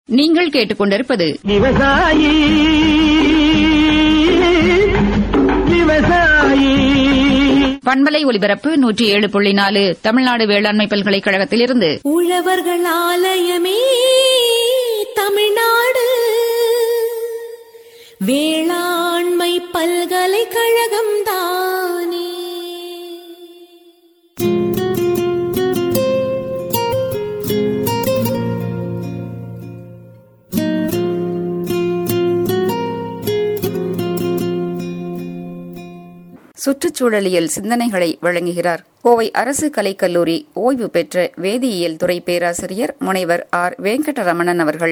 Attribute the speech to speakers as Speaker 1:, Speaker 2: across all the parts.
Speaker 1: நீங்கள் கேட்டுக்கொண்டிருப்பது
Speaker 2: விவசாயி விவசாயி
Speaker 1: பண்பலை ஒலிபரப்பு நூற்றி ஏழு புள்ளி நாலு தமிழ்நாடு வேளாண்மை பல்கலைக்கழகத்திலிருந்து
Speaker 3: உழவர்கள் ஆலயமே தமிழ்நாடு வேளாண்மை பல்கலைக்கழகம் தானே
Speaker 1: சுற்றுச்சூழலியல் சிந்தனைகளை வழங்குகிறார் கோவை அரசு கலைக்கல்லூரி ஓய்வு பெற்ற வேதியியல் துறை பேராசிரியர் முனைவர் ஆர் வெங்கடரமணன் அவர்கள்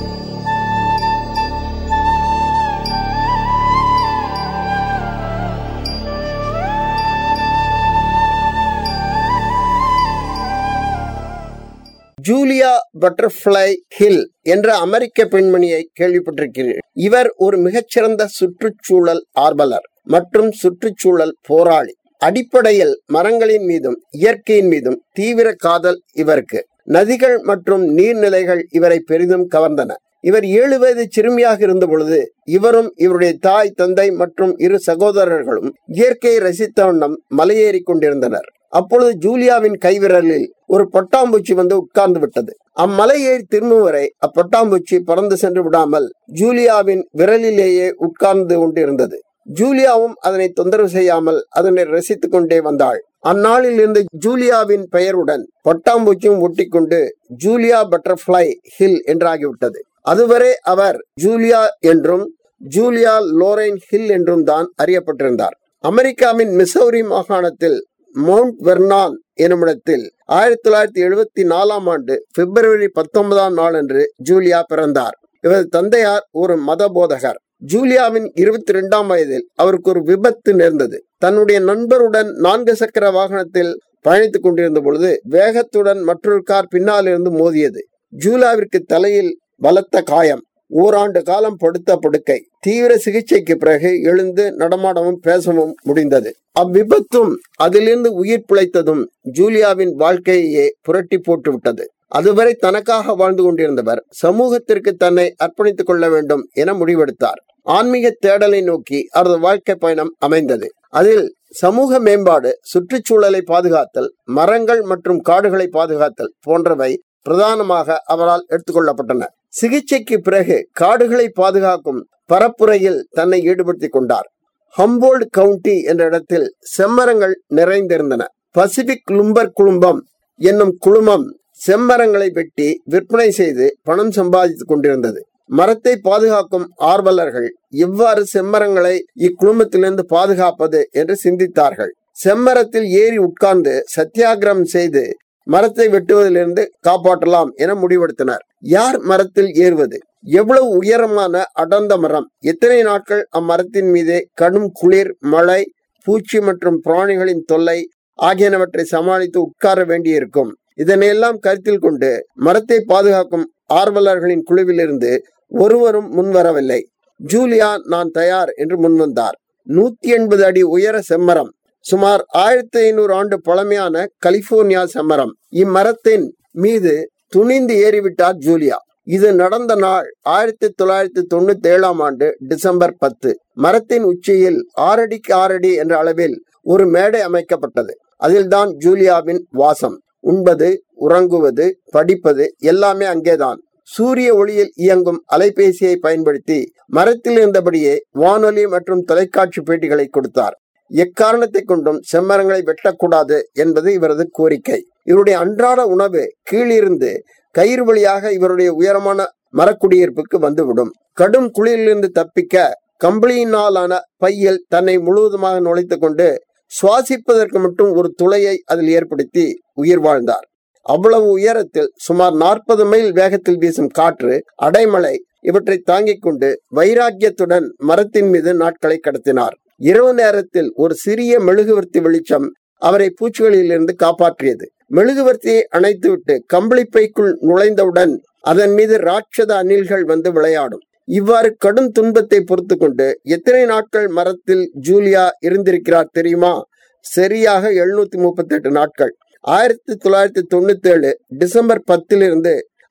Speaker 4: ஜூலியா பட்டர்ஃப்ளை ஹில் என்ற அமெரிக்க பெண்மணியை கேள்விப்பட்டிருக்கிறீர்கள் இவர் ஒரு மிகச்சிறந்த சுற்றுச்சூழல் ஆர்வலர் மற்றும் சுற்றுச்சூழல் போராளி அடிப்படையில் மரங்களின் மீதும் இயற்கையின் மீதும் தீவிர காதல் இவருக்கு நதிகள் மற்றும் நீர்நிலைகள் இவரை பெரிதும் கவர்ந்தன இவர் ஏழு வயது சிறுமியாக இருந்த பொழுது இவரும் இவருடைய தாய் தந்தை மற்றும் இரு சகோதரர்களும் இயற்கையை ரசித்த வண்ணம் மலையேறி கொண்டிருந்தனர் அப்பொழுது ஜூலியாவின் கைவிரலில் ஒரு பட்டாம்பூச்சி வந்து உட்கார்ந்து விட்டது அம்மலை ஏறி திரும்பும் வரை அப்பட்டாம்பூச்சி பறந்து சென்று விடாமல் ஜூலியாவின் விரலிலேயே உட்கார்ந்து கொண்டிருந்தது ஜூலியாவும் அதனை தொந்தரவு செய்யாமல் அதனை ரசித்துக் கொண்டே வந்தாள் அந்நாளில் இருந்து ஜூலியாவின் பெயருடன் பட்டாம்பூச்சியும் ஒட்டிக்கொண்டு ஜூலியா பட்டர்ஃப்ளை ஹில் என்றாகிவிட்டது அதுவரை அவர் ஜூலியா என்றும் ஜூலியா லோரைன் ஹில் என்றும் தான் அறியப்பட்டிருந்தார் அமெரிக்காவின் மிசௌரி மாகாணத்தில் மவுண்ட் வெர்னான் எனுமிடத்தில் ஆயிரத்தி தொள்ளாயிரத்தி எழுபத்தி நாலாம் ஆண்டு பிப்ரவரி பத்தொன்பதாம் நாளன்று ஜூலியா பிறந்தார் இவரது தந்தையார் ஒரு மத போதகர் ஜூலியாவின் இருபத்தி ரெண்டாம் வயதில் அவருக்கு ஒரு விபத்து நேர்ந்தது தன்னுடைய நண்பருடன் நான்கு சக்கர வாகனத்தில் பயணித்துக் கொண்டிருந்த பொழுது வேகத்துடன் மற்றொரு கார் பின்னால் இருந்து மோதியது ஜூலியாவிற்கு தலையில் பலத்த காயம் ஓராண்டு காலம் படுத்த படுக்கை தீவிர சிகிச்சைக்கு பிறகு எழுந்து நடமாடவும் பேசவும் முடிந்தது அவ்விபத்தும் அதிலிருந்து உயிர் பிழைத்ததும் ஜூலியாவின் வாழ்க்கையே புரட்டி போட்டு விட்டது அதுவரை தனக்காக வாழ்ந்து கொண்டிருந்தவர் சமூகத்திற்கு தன்னை அர்ப்பணித்துக் கொள்ள வேண்டும் என முடிவெடுத்தார் ஆன்மீக தேடலை நோக்கி அவரது வாழ்க்கை பயணம் அமைந்தது அதில் சமூக மேம்பாடு சுற்றுச்சூழலை பாதுகாத்தல் மரங்கள் மற்றும் காடுகளை பாதுகாத்தல் போன்றவை பிரதானமாக அவரால் எடுத்துக்கொள்ளப்பட்டன சிகிச்சைக்கு பிறகு காடுகளை பாதுகாக்கும் பரப்புரையில் தன்னை ஈடுபடுத்திக் கொண்டார் ஹம்போல்ட் கவுண்டி என்ற இடத்தில் செம்மரங்கள் நிறைந்திருந்தன பசிபிக் லும்பர் குழுமம் என்னும் குழுமம் செம்மரங்களை வெட்டி விற்பனை செய்து பணம் சம்பாதித்துக் கொண்டிருந்தது மரத்தை பாதுகாக்கும் ஆர்வலர்கள் எவ்வாறு செம்மரங்களை இக்குழுமத்திலிருந்து பாதுகாப்பது என்று சிந்தித்தார்கள் செம்மரத்தில் ஏறி உட்கார்ந்து சத்தியாகிரகம் செய்து மரத்தை வெட்டுவதிலிருந்து காப்பாற்றலாம் என முடிவெடுத்தனர் யார் மரத்தில் ஏறுவது எவ்வளவு உயரமான அடர்ந்த மரம் எத்தனை நாட்கள் அம்மரத்தின் மீதே கடும் குளிர் மழை பூச்சி மற்றும் பிராணிகளின் தொல்லை ஆகியனவற்றை சமாளித்து உட்கார வேண்டியிருக்கும் இதனையெல்லாம் கருத்தில் கொண்டு மரத்தை பாதுகாக்கும் ஆர்வலர்களின் குழுவிலிருந்து ஒருவரும் முன்வரவில்லை ஜூலியா நான் தயார் என்று முன்வந்தார் நூத்தி எண்பது அடி உயர செம்மரம் சுமார் ஆயிரத்தி ஐநூறு ஆண்டு பழமையான கலிபோர்னியா செம்மரம் இம்மரத்தின் மீது துணிந்து ஏறிவிட்டார் ஜூலியா இது நடந்த நாள் ஆயிரத்தி தொள்ளாயிரத்தி தொண்ணூத்தி ஏழாம் ஆண்டு டிசம்பர் பத்து மரத்தின் உச்சியில் ஆறடிக்கு ஆறடி என்ற அளவில் ஒரு மேடை அமைக்கப்பட்டது அதில்தான் ஜூலியாவின் வாசம் உண்பது உறங்குவது படிப்பது எல்லாமே அங்கேதான் சூரிய ஒளியில் இயங்கும் அலைபேசியை பயன்படுத்தி மரத்தில் இருந்தபடியே வானொலி மற்றும் தொலைக்காட்சி பேட்டிகளை கொடுத்தார் எக்காரணத்தை கொண்டும் செம்மரங்களை வெட்டக்கூடாது என்பது இவரது கோரிக்கை இவருடைய அன்றாட உணவு கீழிருந்து கயிறு வழியாக இவருடைய உயரமான மரக்குடியிருப்புக்கு வந்துவிடும் கடும் குளிரிலிருந்து தப்பிக்க கம்பளியினாலான பையில் தன்னை முழுவதுமாக நுழைத்துக் கொண்டு சுவாசிப்பதற்கு மட்டும் ஒரு துளையை அதில் ஏற்படுத்தி உயிர் வாழ்ந்தார் அவ்வளவு உயரத்தில் சுமார் நாற்பது மைல் வேகத்தில் வீசும் காற்று அடைமழை இவற்றை தாங்கிக் கொண்டு வைராக்கியத்துடன் மரத்தின் மீது நாட்களை கடத்தினார் இரவு நேரத்தில் ஒரு சிறிய மெழுகுவர்த்தி வெளிச்சம் அவரை பூச்சிகளிலிருந்து காப்பாற்றியது மெழுகுவர்த்தியை அணைத்துவிட்டு கம்பளிப்பைக்குள் நுழைந்தவுடன் அதன் மீது ராட்சத அணில்கள் வந்து விளையாடும் இவ்வாறு கடும் துன்பத்தை பொறுத்து கொண்டு எத்தனை நாட்கள் மரத்தில் ஜூலியா இருந்திருக்கிறார் தெரியுமா சரியாக எழுநூத்தி முப்பத்தி எட்டு நாட்கள் ஆயிரத்தி தொள்ளாயிரத்தி தொண்ணூத்தி ஏழு டிசம்பர் பத்திலிருந்து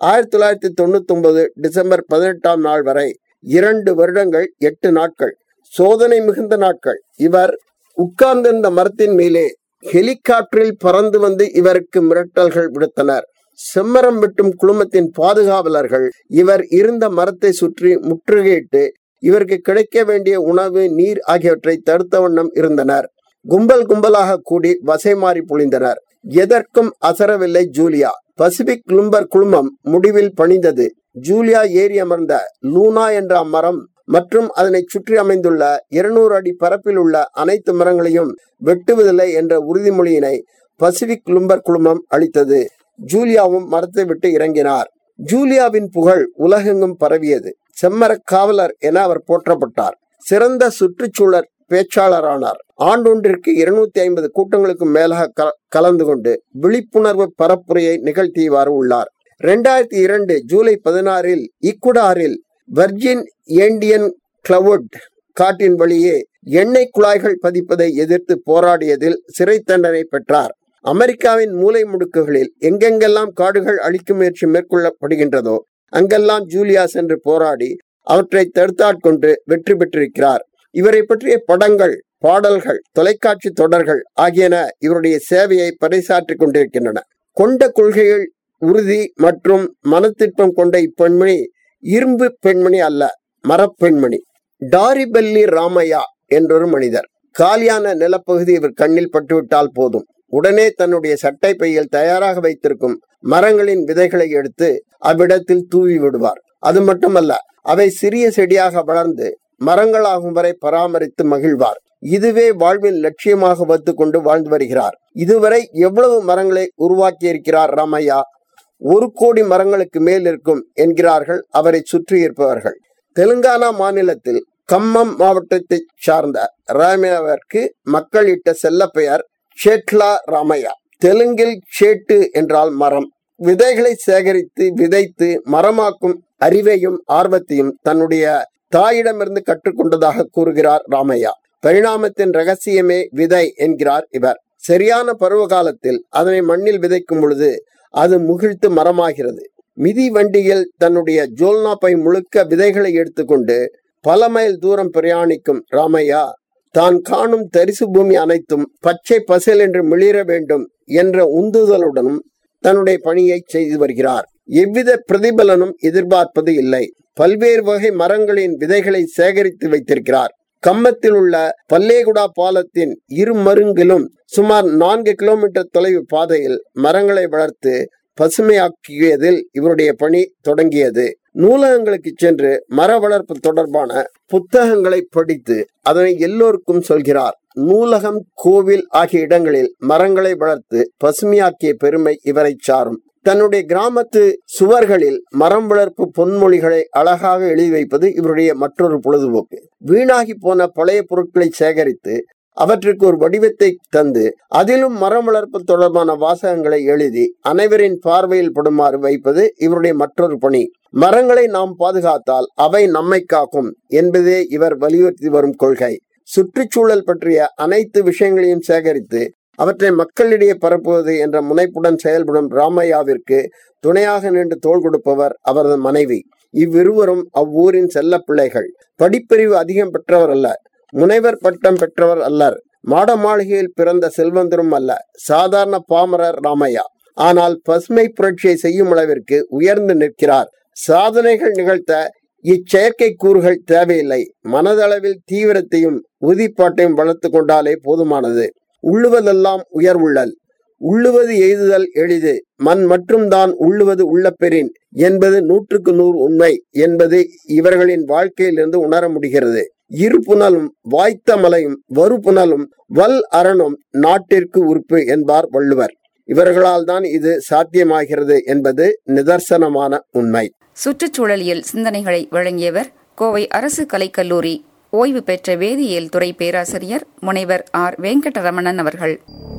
Speaker 4: ஆயிரத்தி தொள்ளாயிரத்தி தொண்ணூத்தி ஒன்பது டிசம்பர் பதினெட்டாம் நாள் வரை இரண்டு வருடங்கள் எட்டு நாட்கள் சோதனை மிகுந்த நாட்கள் இவர் உட்கார்ந்திருந்த மரத்தின் மேலே ஹெலிகாப்டரில் பறந்து வந்து இவருக்கு மிரட்டல்கள் விடுத்தனர் செம்மரம் வெட்டும் குழுமத்தின் பாதுகாவலர்கள் இவர் இருந்த மரத்தை சுற்றி முற்றுகையிட்டு இவருக்கு கிடைக்க வேண்டிய உணவு நீர் ஆகியவற்றை தடுத்த வண்ணம் இருந்தனர் கும்பல் கும்பலாக கூடி வசை மாறி பொழிந்தனர் எதற்கும் அசரவில்லை ஜூலியா பசிபிக் லும்பர் குழுமம் முடிவில் பணிந்தது ஜூலியா ஏறி அமர்ந்த லூனா என்ற அம்மரம் மற்றும் அதனை சுற்றி அமைந்துள்ள இருநூறு அடி பரப்பில் உள்ள அனைத்து மரங்களையும் வெட்டுவதில்லை என்ற உறுதிமொழியினை பசிபிக் லும்பர் குழுமம் அளித்தது ஜூலியாவும் மரத்தை விட்டு இறங்கினார் ஜூலியாவின் புகழ் உலகெங்கும் பரவியது செம்மரக் காவலர் என அவர் போற்றப்பட்டார் சிறந்த சுற்றுச்சூழல் பேச்சாளரானார் ஆண்டொன்றிற்கு இருநூத்தி ஐம்பது கூட்டங்களுக்கும் மேலாக க- கலந்து கொண்டு விழிப்புணர்வு பரப்புரையை நிகழ்த்தியவாறு உள்ளார் இரண்டாயிரத்தி இரண்டு ஜூலை பதினாறில் இக்குடாரில் வர்ஜின் ஏண்டியன் கிளவுட் காட்டின் வழியே எண்ணெய் குழாய்கள் பதிப்பதை எதிர்த்து போராடியதில் சிறை தண்டனை பெற்றார் அமெரிக்காவின் மூலை முடுக்குகளில் எங்கெங்கெல்லாம் காடுகள் அழிக்கும் முயற்சி மேற்கொள்ளப்படுகின்றதோ அங்கெல்லாம் ஜூலியா சென்று போராடி அவற்றை தடுத்தாட்கொண்டு வெற்றி பெற்றிருக்கிறார் இவரை பற்றிய படங்கள் பாடல்கள் தொலைக்காட்சி தொடர்கள் ஆகியன இவருடைய சேவையை பறைசாற்றிக் கொண்டிருக்கின்றன கொண்ட கொள்கைகள் உறுதி மற்றும் மனத்திற்பம் கொண்ட இப்பெண்மணி இரும்பு பெண்மணி அல்ல மரப்பெண்மணி டாரிபெல்லி ராமையா என்றொரு மனிதர் காலியான நிலப்பகுதி இவர் கண்ணில் பட்டுவிட்டால் போதும் உடனே தன்னுடைய சட்டை பையில் தயாராக வைத்திருக்கும் மரங்களின் விதைகளை எடுத்து அவ்விடத்தில் தூவி விடுவார் அது மட்டுமல்ல அவை சிறிய செடியாக வளர்ந்து மரங்களாகும் வரை பராமரித்து மகிழ்வார் இதுவே வாழ்வின் லட்சியமாக வைத்துக் கொண்டு வாழ்ந்து வருகிறார் இதுவரை எவ்வளவு மரங்களை உருவாக்கி இருக்கிறார் ராமையா ஒரு கோடி மரங்களுக்கு மேல் இருக்கும் என்கிறார்கள் அவரை சுற்றி இருப்பவர்கள் தெலுங்கானா மாநிலத்தில் கம்மம் மாவட்டத்தைச் சார்ந்த ராமையாவிற்கு மக்கள் இட்ட செல்ல பெயர் ஷேட்லா ராமையா தெலுங்கில் ஷேட்டு என்றால் மரம் விதைகளை சேகரித்து விதைத்து மரமாக்கும் அறிவையும் ஆர்வத்தையும் தன்னுடைய தாயிடமிருந்து கற்றுக்கொண்டதாக கூறுகிறார் ராமையா பரிணாமத்தின் ரகசியமே விதை என்கிறார் இவர் சரியான பருவ காலத்தில் அதனை மண்ணில் விதைக்கும் பொழுது அது முகிழ்த்து மரமாகிறது மிதி வண்டியில் தன்னுடைய ஜோல்னா பை முழுக்க விதைகளை எடுத்துக்கொண்டு பல மைல் தூரம் பிரயாணிக்கும் ராமையா தான் காணும் தரிசு பூமி அனைத்தும் பச்சை பசேல் என்று மிளிர வேண்டும் என்ற உந்துதலுடனும் தன்னுடைய பணியை செய்து வருகிறார் எவ்வித பிரதிபலனும் எதிர்பார்ப்பது இல்லை பல்வேறு வகை மரங்களின் விதைகளை சேகரித்து வைத்திருக்கிறார் கம்மத்தில் உள்ள பல்லேகுடா பாலத்தின் இரு மருங்கிலும் சுமார் நான்கு கிலோமீட்டர் தொலைவு பாதையில் மரங்களை வளர்த்து பசுமையாக்கியதில் இவருடைய பணி தொடங்கியது நூலகங்களுக்கு சென்று மர வளர்ப்பு தொடர்பான புத்தகங்களை படித்து அதனை எல்லோருக்கும் சொல்கிறார் நூலகம் கோவில் ஆகிய இடங்களில் மரங்களை வளர்த்து பசுமையாக்கிய பெருமை இவரை சாரும் தன்னுடைய கிராமத்து சுவர்களில் மரம் வளர்ப்பு பொன்மொழிகளை அழகாக எழுதி வைப்பது இவருடைய மற்றொரு பொழுதுபோக்கு வீணாகி போன பழைய பொருட்களை சேகரித்து அவற்றுக்கு ஒரு வடிவத்தை தந்து அதிலும் மரம் வளர்ப்பு தொடர்பான வாசகங்களை எழுதி அனைவரின் பார்வையில் படுமாறு வைப்பது இவருடைய மற்றொரு பணி மரங்களை நாம் பாதுகாத்தால் அவை நம்மை காக்கும் என்பதே இவர் வலியுறுத்தி வரும் கொள்கை சுற்றுச்சூழல் பற்றிய அனைத்து விஷயங்களையும் சேகரித்து அவற்றை மக்களிடையே பரப்புவது என்ற முனைப்புடன் செயல்படும் ராமையாவிற்கு துணையாக நின்று தோள் கொடுப்பவர் அவரது மனைவி இவ்விருவரும் அவ்வூரின் செல்ல பிள்ளைகள் படிப்பறிவு அதிகம் பெற்றவர் அல்ல முனைவர் பட்டம் பெற்றவர் அல்லர் மாட மாளிகையில் பிறந்த செல்வந்தரும் அல்ல சாதாரண பாமரர் ராமையா ஆனால் பசுமை புரட்சியை செய்யும் அளவிற்கு உயர்ந்து நிற்கிறார் சாதனைகள் நிகழ்த்த இச்செயற்கை கூறுகள் தேவையில்லை மனதளவில் தீவிரத்தையும் உறுதிப்பாட்டையும் வளர்த்து கொண்டாலே போதுமானது உள்ளுவதெல்லாம் உயர்வுள்ளல் உள்ளுவது எய்துதல் எளிது மண் மட்டும்தான் உள்ளுவது உள்ள பெறின் என்பது நூற்றுக்கு நூறு உண்மை என்பது இவர்களின் வாழ்க்கையிலிருந்து உணர முடிகிறது இரு புனலும் வாய்த்த மலையும் வரு புனலும் வல் அரணும் நாட்டிற்கு உறுப்பு என்பார் வள்ளுவர் இவர்களால் தான் இது சாத்தியமாகிறது என்பது நிதர்சனமான உண்மை
Speaker 1: சுற்றுச்சூழலியல் சிந்தனைகளை வழங்கியவர் கோவை அரசு கலைக்கல்லூரி ஓய்வு பெற்ற வேதியியல் துறை பேராசிரியர் முனைவர் ஆர் வெங்கடரமணன் அவர்கள்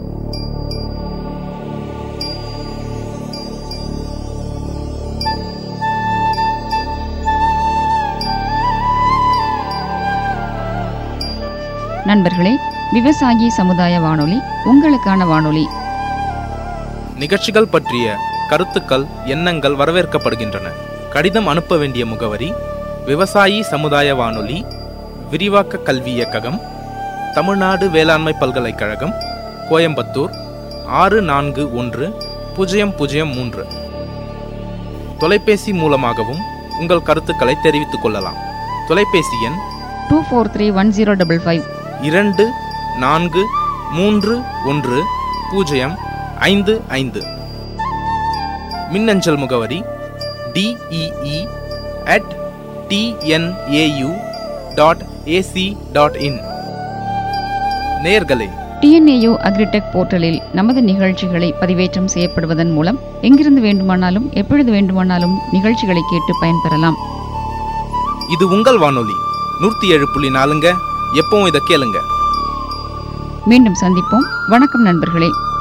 Speaker 2: நண்பர்களே விவசாயி சமுதாய வானொலி உங்களுக்கான வானொலி
Speaker 5: நிகழ்ச்சிகள் பற்றிய
Speaker 2: கருத்துக்கள் எண்ணங்கள் வரவேற்கப்படுகின்றன கடிதம் அனுப்ப வேண்டிய முகவரி விவசாயி சமுதாய வானொலி விரிவாக்க கல்வி இயக்ககம் தமிழ்நாடு வேளாண்மை பல்கலைக்கழகம் கோயம்புத்தூர் ஆறு நான்கு ஒன்று பூஜ்ஜியம் பூஜ்ஜியம் மூன்று தொலைபேசி மூலமாகவும் உங்கள் கருத்துக்களை தெரிவித்துக் கொள்ளலாம் தொலைபேசி எண்
Speaker 1: two four three one zero double five
Speaker 2: இரண்டு நான்கு மூன்று ஒன்று பூஜ்ஜியம் ஐந்து ஐந்து மின்னஞ்சல் முகவரி D E E at TNAU dot AC dot in நேயர்களே
Speaker 1: டிஎன்ஏயு அக்ரிடெக் போர்ட்டலில் நமது நிகழ்ச்சிகளை பதிவேற்றம் செய்யப்படுவதன் மூலம் எங்கிருந்து வேண்டுமானாலும் எப்பொழுது வேண்டுமானாலும் நிகழ்ச்சிகளை கேட்டு பயன்பெறலாம்
Speaker 2: இது உங்கள் வானொலி நூற்றி ஏழு புள்ளி நாலுங்க எப்பவும் இதை கேளுங்க
Speaker 1: மீண்டும் சந்திப்போம் வணக்கம் நண்பர்களே